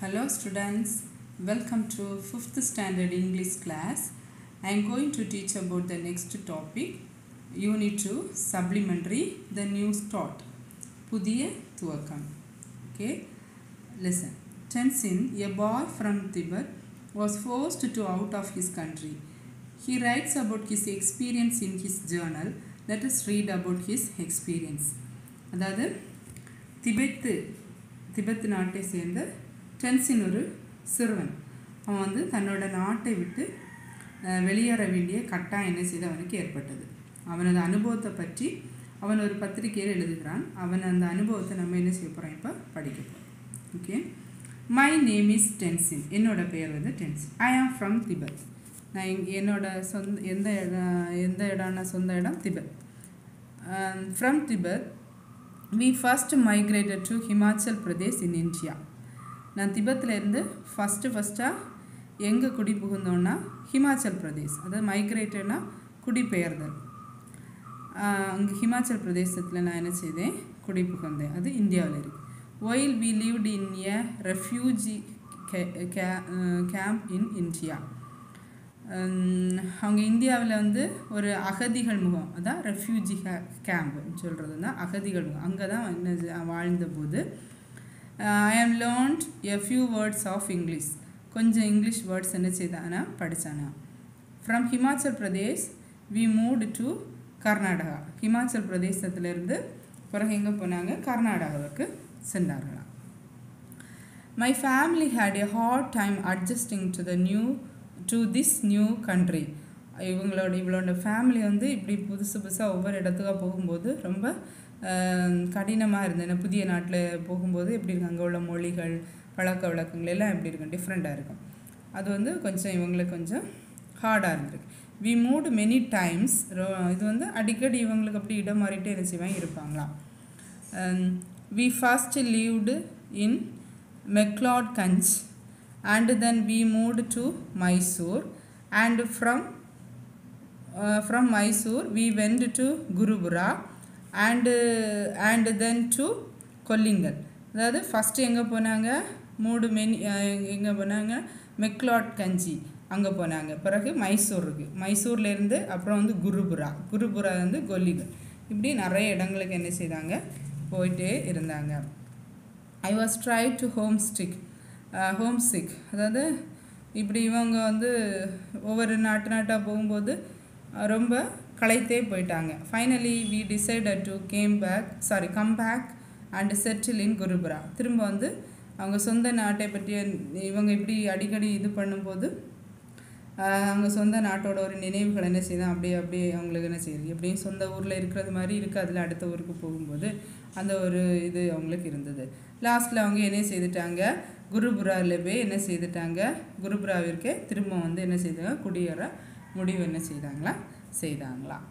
Hello students, welcome to 5th standard English class. I am going to teach about the next topic, Unit 2, Supplementary, the new start. புதிய துவக்கம் Okay, listen. Tenzin, a boy from Tibet, was forced to out of his country. He writes about his experience in his journal. Let us read about his experience. அதாவது Tibet Tibet நாட்டை சேர்ந்த டென்சின் ஒரு சிறுவன் அவன் வந்து தன்னோட நாட்டை விட்டு அஹ், வெளியேற வேண்டிய கட்டாயம் என்ன செய்து அவனுக்கு ஏற்பட்டது அவனது அனுபவத்தை பற்றி அவன் ஒரு பத்திரிகையில் எழுதுகிறான் அவன் அந்த அனுபவத்தை நம்ம என்ன செய்ய போகிறோம் இப்போ படிக்க போகிறோம் okay my name is Tenzin என்னோட பெயர் வந்து டென்சின் ஐ ஆம் ஃப்ரம் திபெத் நான் எங் என்னோட சொந்த எந்த இடம் எந்த இடம்னா சொந்த இடம் Tibet from Tibet we first migrated to Himachal Pradesh in India நான் திபெத்லேருந்து ஃபஸ்ட்டு ஃபஸ்ட்டாக எங்கே குடி புகுந்தோன்னா ஹிமாச்சல் பிரதேஷ் அதாவது மைக்ரேட்டட்னா குடிபெயர்தல் அங்கே ஹிமாச்சல் பிரதேசத்தில் நான் என்ன செய்தேன் குடி புகுந்தேன் அது இந்தியாவில் இருக்குது while we lived in a refugee camp in India hmm, அவங்க இந்தியாவில் வந்து ஒரு அகதிகள் முகாம் அதான் ரெஃப்யூஜி கேம்ப்னு சொல்கிறது தான் அகதிகள் முகாம் அங்கே தான் என்ன செ- வாழ்ந்தபோது I am learned a few words of English கொஞ்சம் இங்கிலீஷ் வேர்ட்ஸ் என்ன செய்தானா படித்தானா from Himachal Pradesh we moved to Karnataka Himachal பிரதேசத்திலிருந்து பிறகு எங்கே போனாங்க கர்நாடகாவுக்கு சென்றார்களாம் my family had a hard time adjusting to the new to this new country இவங்களோட இவளோட ஃபேமிலி வந்து இப்படி புதுசு புதுசாக ஒவ்வொரு இடத்துக்காக போகும்போது ரொம்ப கடினமாக இருந்தது ஏன்னா புதிய நாட்டில் போகும்போது எப்படி இருக்கு அங்கே உள்ள மொழிகள் பழக்க வழக்கங்கள் எல்லாம் எப்படி இருக்கும் டிஃப்ரெண்ட்டாக இருக்கும் அது வந்து கொஞ்சம் இவங்களுக்கு கொஞ்சம் ஹார்டாக இருந்திருக்கு வி மூட் மெனி டைம்ஸ் இது வந்து அடிக்கடி இவங்களுக்கு அப்படி இடம் மாறிட்டே என்ன செய்வாங்க இருப்பாங்களாம் we first lived in McLeodganj and then we moved to Mysore and from uh, from Mysore we went to Gurubura and uh, and then to Kollegal அதாவது ஃபஸ்ட்டு எங்கே போனாங்க மூடு மெனி எங்கே போனாங்க மெக்லாட் கஞ்சி அங்கே போனாங்க பிறகு மைசூருக்கு மைசூர்லேருந்து அப்புறம் வந்து குருபுரா குருபுரா வந்து கொல்லிங்கல் இப்படி நிறைய இடங்களுக்கு என்ன செய்தாங்க போயிட்டே இருந்தாங்க I was try to home stick homesick அதாவது இப்படி இவங்க வந்து ஒவ்வொரு நாட்டு நாட்டாக போகும்போது அஹ், ரொம்ப களைத்தே போயிட்டாங்க finally we decided to came back sorry come back and settle in Gurupura திரும்ப வந்து அவங்க சொந்த நாட்டை பற்றிய இவங்க இப்படி அடிக்கடி இது பண்ணும்போது ஆஹ் அவங்க சொந்த நாட்டோட ஒரு நினைவுகள் என்ன செய்யுது அப்படியே அப்படியே அவங்களுக்கு என்ன செய்யுது எப்படியும் சொந்த ஊரில் இருக்கிறது மாதிரி இருக்காதுல அடுத்த ஊருக்கு போகும்போது அந்த ஒரு இது அவங்களுக்கு இருந்தது லாஸ்ட்டில் அவங்க என்ன செய்துட்டாங்க குருபுராவில் போய் என்ன செய்துட்டாங்க குருபுராவிற்கே திரும்ப வந்து என்ன செய்தாங்க குடியேற முடிவு என்ன செய்தாங்களா செய்தாங்களாம்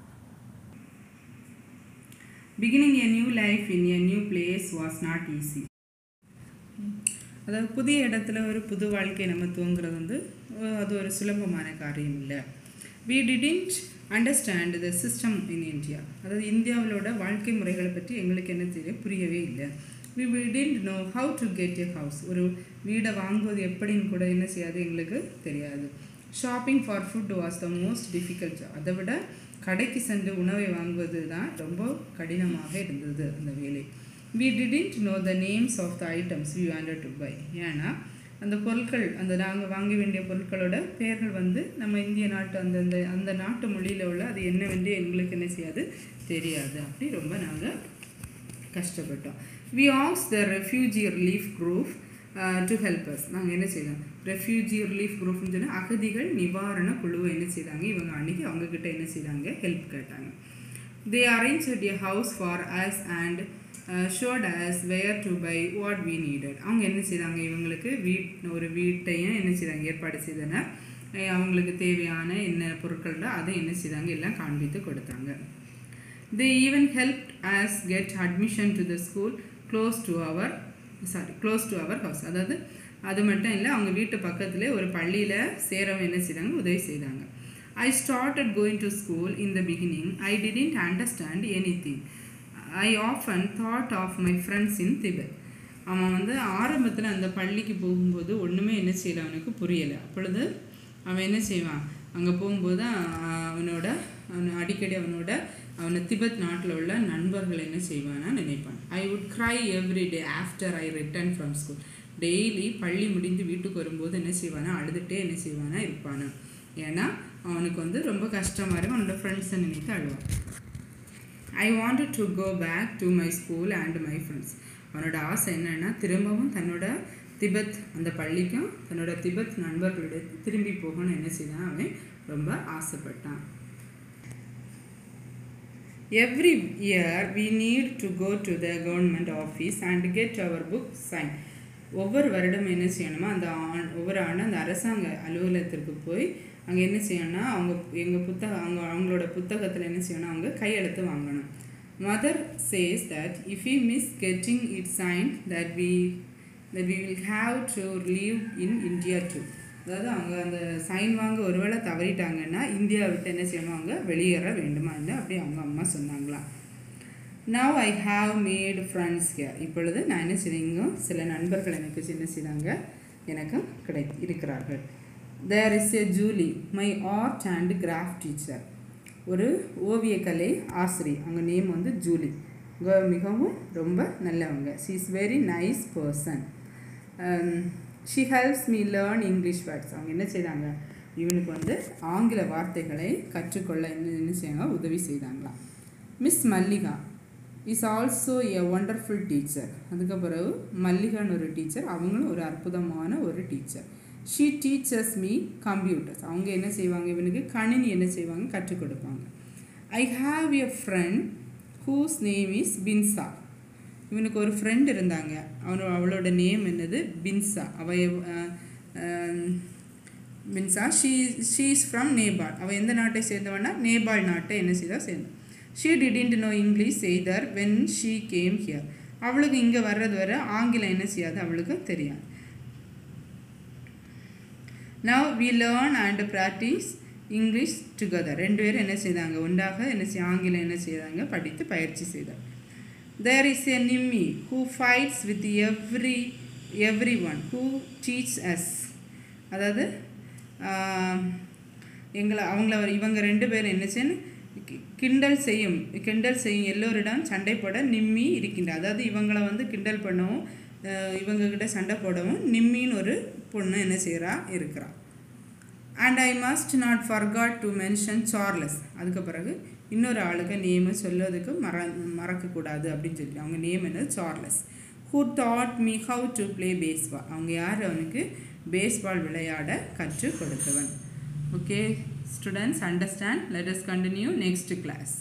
beginning a new life in a new place was not easy அதாவது புதிய இடத்துல ஒரு புது வாழ்க்கை நம்ம துவங்குறது வந்து அஹ், அது ஒரு சுலபமான காரியம் இல்லை we didn't understand the system in India அதாவது இந்தியாவிலோட வாழ்க்கை முறைகளை பற்றி எங்களுக்கு என்ன தெரியும் புரியவே இல்லை we didn't know how to get a house ஒரு வீடை வாங்குவது எப்படின்னு கூட என்ன செய்யாது எங்களுக்கு தெரியாது shopping for food was the most difficult அதை விட கடைக்கு சென்று உணவை வாங்குவது தான் ரொம்ப கடினமாக இருந்தது அந்த வேலை we didn't know the names of the items we wanted to buy ஏன்னா அந்த பொருட்கள் அந்த நாங்கள் வாங்க வேண்டிய பொருட்களோட பெயர்கள் வந்து நம்ம இந்திய நாட்டு அந்த அந்த அந்த நாட்டு மொழியில் உள்ள அது என்னவென்று எங்களுக்கு என்ன செய்யாது தெரியாது அப்படி ரொம்ப நாங்கள் கஷ்டப்பட்டோம் வி ஆஸ் the refugee relief group to help us நாங்கள் என்ன செய்தோம் ரெஃப்யூஜி ரிலீஃப் குரூப்னு சொல்லி அகதிகள் நிவாரண குழுவை என்ன செய்தாங்க இவங்க அன்றைக்கி அவங்கக்கிட்ட என்ன செய்தாங்க ஹெல்ப் கேட்டாங்க they arrange a house for us and showed us where to buy what we needed அவங்க என்ன செய்தாங்க இவங்களுக்கு வீட் ஒரு வீட்டையும் என்ன செய்தாங்க ஏற்பாடு செய்தனர் அஹ் அவங்களுக்கு தேவையான என்ன பொருட்களோ அதை என்ன செய்தாங்க எல்லாம் காண்பித்து கொடுத்தாங்க they even helped us get admission to the school close to our sorry close to our house அதாவது அது மட்டும் இல்லை அவங்க வீட்டு பக்கத்துலேயே ஒரு பள்ளியில் சேரவும் என்ன செய்தாங்க உதவி செய்தாங்க ஐ started going to school in the beginning i didn't understand anything i often thought of my friends in tibet அவன் வந்து ஆரம்பத்தில் அந்த பள்ளிக்கு போகும்போது ஒன்றுமே என்ன செய்யல அவனுக்கு புரியலை அப்பொழுது அவன் என்ன செய்வான் அங்கே போகும்போது அஹ், அவனோட அவன் அடிக்கடி அவனோட அவனை திபெத் நாட்டில் உள்ள நண்பர்கள் என்ன செய்வானா நினைப்பான் I would cry every day after I return from school daily பள்ளி முடிந்து வீட்டுக்கு வரும்போது என்ன செய்வானா அழுதுகிட்டே என்ன செய்வானா இருப்பானா ஏன்னா அவனுக்கு வந்து ரொம்ப கஷ்டமாக இருக்கும் அவனோட ஃப்ரெண்ட்ஸை நினைத்து அழுவான் I wanted to go back to my school and my friends அவனோட ஆசை என்னன்னா திரும்பவும் தன்னோட திபெத் அந்த பள்ளிக்கும் தன்னோட திபெத் நண்பர்களோட திரும்பி போகணும்னு என்ன செய்தான் அவன் ரொம்ப ஆசைப்பட்டான் every year we need to go to the government office and get our book sign ஒவ்வொரு வருடம் என்ன செய்யணுமா அந்த ஆண் ஒவ்வொரு ஆண்டும் அந்த அரசாங்க அலுவலகத்திற்கு போய் அங்கே என்ன செய்யணும்னா அவங்க எங்கள் புத்தகம் அவங்க அவங்களோட புத்தகத்தில் என்ன செய்யணும் அவங்க கையெழுத்து வாங்கணும் mother says that if you miss getting it sign that we that we will have to live in India too அதாவது அவங்க அந்த சைன் வாங்க ஒருவேளை தவறிட்டாங்கன்னா இந்தியா விட்டு என்ன செய்யணும் அவங்க வெளியேற வேண்டுமா என்று அப்படி அவங்க அம்மா சொன்னாங்களாம் now I have made friends here இப்பொழுது நான் என்ன செய்றீங்க சில நண்பர்கள் எனக்கு என்ன செய்தாங்க எனக்கு கிடை இருக்கிறார்கள் there is a Julie my art and craft teacher ஒரு ஓவியக்கலை ஆசிரியர் அவங்க நேம் வந்து ஜூலி இவங்க மிகவும் ரொம்ப நல்லவங்க she is very nice person she helps me learn English words அவங்க என்ன செய்தாங்க இவனுக்கு வந்து ஆங்கில வார்த்தைகளை கற்றுக்கொள்ள என்ன என்ன செய்யாங்க உதவி செய்தாங்களாம் miss Mallika is also a wonderful teacher அதுக்கு பிறகு மல்லிகான்னு ஒரு டீச்சர் அவங்களும் ஒரு அற்புதமான ஒரு teacher she teachers me computers அவங்க என்ன செய்வாங்க இவனுக்கு கணினி என்ன செய்வாங்க கற்றுக் கொடுப்பாங்க I have a friend whose name is Pinsa இவனுக்கு ஒரு ஃப்ரெண்ட் இருந்தாங்க அவனோட அவளோட நேம் என்னது பின்சா அவ எவ்- ah, ah, Pinsa she she is from Nepal அவள் எந்த நாட்டை சேர்ந்தவனா நேபாள் நாட்டை என்ன செய்தா சேர்ந்தா she didn't know English either when she came here அவளுக்கு இங்கே வர்றது வரை ஆங்கிலம் என்ன செய்யாது அவளுக்கு தெரியாது now we learn and practice English together ரெண்டு பேரும் என்ன செய்தாங்க ஒன்றாக என்ன செய் ஆங்கிலம் என்ன செய்தாங்க படித்து பயிற்சி செய்தாங்க there is a Nimmi who fights with every everyone who teach us அதாவது ஆஹ், எங்களை அவங்கள இவங்க ரெண்டு பேரும் என்ன செய்யணும் கி- கிண்டல் செய்யும் கிண்டல் செய்யும் எல்லோரிடம் சண்டை போட நிம்மி இருக்கின்ற அதாவது இவங்கள வந்து கிண்டல் பண்ணவும் ஆஹ், இவங்ககிட்ட சண்டை போடவும் நிம்மின்னு ஒரு பொண்ணு என்ன செய்கிறா இருக்கிறா and I must not forget to mention Charles அதுக்கு பிறகு இன்னொரு ஆளுக்கு நேமு சொல்லுவதுக்கு மற மறக்கக்கூடாது அப்படின்னு சொல்லி அவங்க நேம் என்னது Charles who taught me how to play baseball அவங்க யார் அவனுக்கு பேஸ்பால் விளையாட கற்றுக் கொடுத்தவன் okay students understand let us continue next class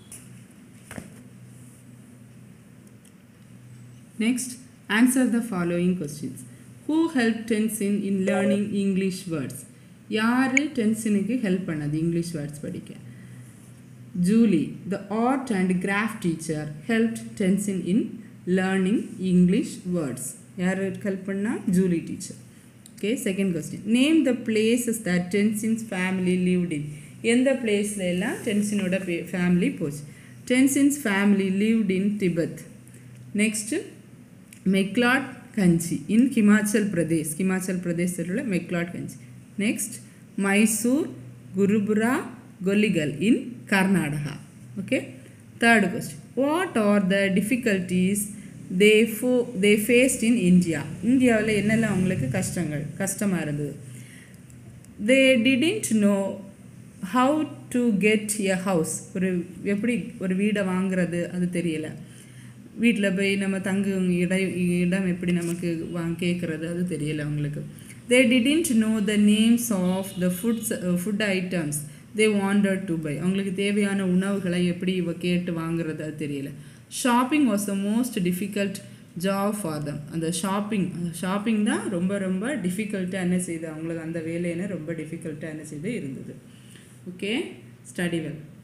Next, answer the following questions. Who helped Tenzin in learning English words? யார் டென்சினுக்கு ஹெல்ப் பண்ணது இங்கிலீஷ் வேர்ட்ஸ் படிக்க Julie the art and craft teacher help Tenzin in learning English words யார் help பண்ணா Julie teacher okay second question name the places that Tenzin's family lived in எந்த பிளேஸ்ல எல்லாம் டென்சினோட ஃபேமிலி போச்சு Tenzin's family lived in Tibet next McLeodganj in Himachal Pradesh Himachal பிரதேசத்தில் உள்ள McLeodganj next Mysore Gurupura Kollegal in Karnataka okay third question what are the difficulties they ஃபோ they faced in India இந்தியாவில் என்னெல்லாம் அவங்களுக்கு கஷ்டங்கள் கஷ்டமாக இருந்தது they didn't know how to get a house ஒரு எப்படி ஒரு வீடை வாங்குறது அது தெரியல வீட்டில் போய் நம்ம தங்கும் இடம் இடம் எப்படி நமக்கு வாங்க கேட்குறது அது தெரியல அவங்களுக்கு they didn't know the names of the foods food items they wanted to buy அவங்களுக்கு தேவையான உணவுகளை எப்படி இவ கேட்டு வாங்குறது அது தெரியல shopping was the most difficult job for them அந்த ஷாப்பிங் ஷாப்பிங் தான் ரொம்ப ரொம்ப டிஃபிகல்ட்டாக என்ன செய்யுது அவங்களுக்கு அந்த வேலையின ரொம்ப டிஃபிகல்ட்டாக என்ன செய்து இருந்தது ஓகே ஸ்டடி வெல்